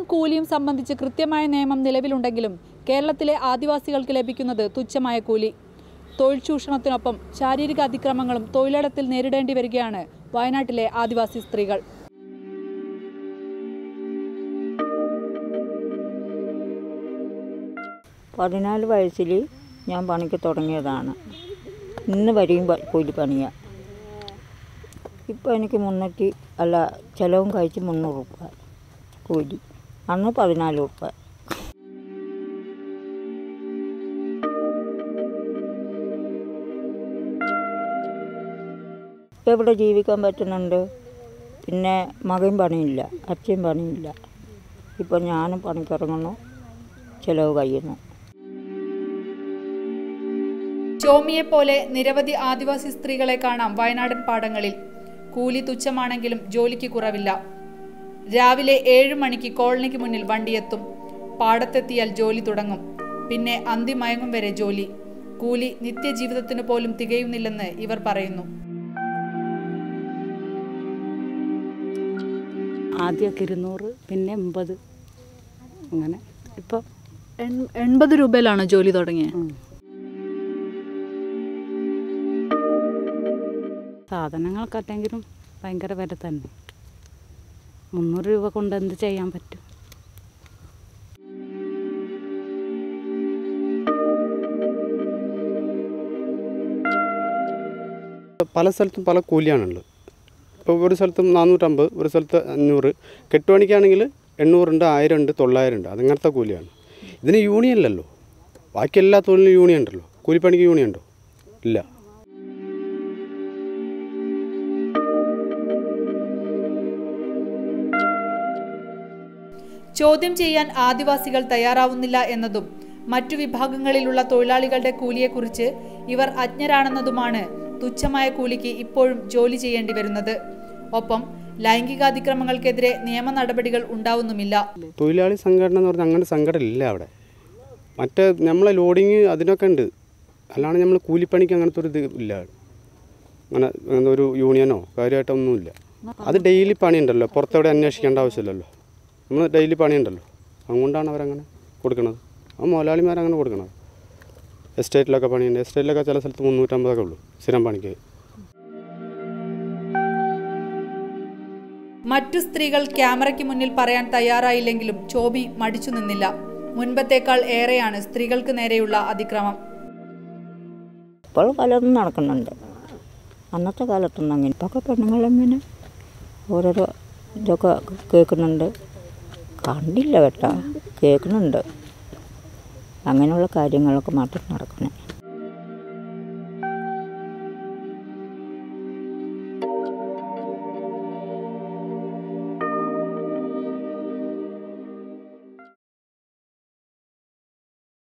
തൊഴിലും കൂലിയും സംബന്ധിച്ച് കൃത്യമായ നിയമം നിലവിലുണ്ടെങ്കിലും കേരളത്തിലെ ആദിവാസികൾക്ക് ലഭിക്കുന്നത് തുച്ഛമായ കൂലി തൊഴിൽ ചൂഷണത്തിനൊപ്പം ശാരീരിക അതിക്രമങ്ങളും തൊഴിലിടത്തിൽ നേരിടേണ്ടി വരികയാണ് വയനാട്ടിലെ ആദിവാസി സ്ത്രീകൾ പതിനാല് വയസ്സിൽ ഞാൻ പണിക്ക് തുടങ്ങിയതാണ് ഇന്ന് വരെയും പ- കൂലിപ്പണിയാണ് ഇപ്പോൾ എനിക്ക് മുന്നൂറ്റി അല്ല ചിലവും കഴിച്ച് മുന്നൂറ് രൂപ കൂലി അന്ന് പതിനാല് രൂപ ഇപ്പം ഇവിടെ ജീവിക്കാൻ പറ്റുന്നുണ്ട് പിന്നെ മകൻ പണിയില്ല അച്ഛൻ പണിയില്ല ഇപ്പോൾ ഞാനും പണിക്കിറങ്ങുന്നു ചിലവ് കഴിയുന്നു ചോമിയെ പോലെ നിരവധി ആദിവാസി സ്ത്രീകളെ കാണാം വയനാടൻ പാടങ്ങളിൽ കൂലി തുച്ഛമാണെങ്കിലും ജോലിക്ക് കുറവില്ല രാവിലെ ഏഴു മണിക്ക് കോളനിക്ക് മുന്നിൽ വണ്ടിയെത്തും പാടത്തെത്തിയാൽ ജോലി തുടങ്ങും പിന്നെ അന്തി മയങ്ങും വരെ ജോലി കൂലി നിത്യജീവിതത്തിന് പോലും തികയുന്നില്ലെന്ന് ഇവർ പറയുന്നു ആദ്യമൊക്കെ ഇരുന്നൂറ് പിന്നെ എൺപത് അങ്ങനെ ഇപ്പം എൺപത് രൂപയിലാണോ ജോലി തുടങ്ങിയത് സാധനങ്ങൾക്ക് അല്ലെങ്കിലും ഭയങ്കര വില തന്നെ മുന്നൂറ് രൂപ കൊണ്ട് എന്ത് ചെയ്യാൻ പറ്റും പല സ്ഥലത്തും പല കൂലിയാണുള്ളത് ഇപ്പോൾ ഒരു സ്ഥലത്തും നാനൂറ്റമ്പത് ഒരു സ്ഥലത്ത് അഞ്ഞൂറ് കെട്ടുപണിക്കാണെങ്കിൽ എണ്ണൂറുണ്ട് ആയിരം ഉണ്ട് തൊള്ളായിരം ഉണ്ട് അതങ്ങനത്തെ കൂലിയാണ് ഇതിന് യൂണിയൻ ഇല്ലല്ലോ ബാക്കി എല്ലാ തൊഴിലിനും യൂണിയൻ ഉണ്ടല്ലോ കൂലിപ്പണിക്ക് യൂണിയൻ ഉണ്ടോ ഇല്ല ചോദ്യം ചെയ്യാൻ ആദിവാസികൾ തയ്യാറാവുന്നില്ല എന്നതും മറ്റു വിഭാഗങ്ങളിലുള്ള തൊഴിലാളികളുടെ കൂലിയെക്കുറിച്ച് ഇവർ അജ്ഞരാണെന്നതുമാണ് തുച്ഛമായ കൂലിക്ക് ഇപ്പോഴും ജോലി ചെയ്യേണ്ടി വരുന്നത് ഒപ്പം ലൈംഗികാതിക്രമങ്ങൾക്കെതിരെ നിയമ നടപടികൾ ഉണ്ടാവുന്നുമില്ല തൊഴിലാളി സംഘടന എന്ന് പറഞ്ഞാൽ അങ്ങനെ സംഘടന ഇല്ല അവിടെ മറ്റേ നമ്മളെ ലോഡിങ് അതിനൊക്കെ ഉണ്ട് അല്ലാണ്ട് നമ്മൾ കൂലിപ്പണിക്ക് അങ്ങനത്തെ ഒരു ഇത് ഇല്ല അങ്ങനെ അങ്ങനെ ഒരു യൂണിയനോ കാര്യമായിട്ടൊന്നുമില്ല അത് ഡെയിലി പണിയുണ്ടല്ലോ പുറത്തെവിടെ അന്വേഷിക്കേണ്ട ആവശ്യമില്ലല്ലോ നമ്മൾ ഡെയിലി പണിയുണ്ടല്ലോ അതുകൊണ്ടാണ് അവരങ്ങനെ കൊടുക്കുന്നത് ആ മുതലാളിമാരങ്ങനെ കൊടുക്കണത് എസ്റ്റേറ്റിലൊക്കെ പണിയുണ്ട് എസ്റ്റേറ്റിലൊക്കെ ചില സ്ഥലത്ത് മുന്നൂറ്റമ്പതൊക്കെ ഉള്ളൂ സ്ഥിരം പണിക്ക് മറ്റു സ്ത്രീകൾ ക്യാമറയ്ക്ക് മുന്നിൽ പറയാൻ തയ്യാറായില്ലെങ്കിലും ചോബി മടിച്ചു നിന്നില്ല മുൻപത്തേക്കാൾ ഏറെയാണ് സ്ത്രീകൾക്ക് നേരെയുള്ള അതിക്രമം ഇപ്പോൾ പലതും നടക്കുന്നുണ്ട് അന്നത്തെ കാലത്തൊന്നും അങ്ങനെ ഇപ്പൊക്കെ പെണ്ണുങ്ങളെങ്ങനെ ഓരോരോ ഇതൊക്കെ കേൾക്കുന്നുണ്ട് കണ്ടില്ല കേട്ടോ കേൾക്കുന്നുണ്ട് അങ്ങനെയുള്ള കാര്യങ്ങളൊക്കെ മാത്രം നടക്കുന്നത്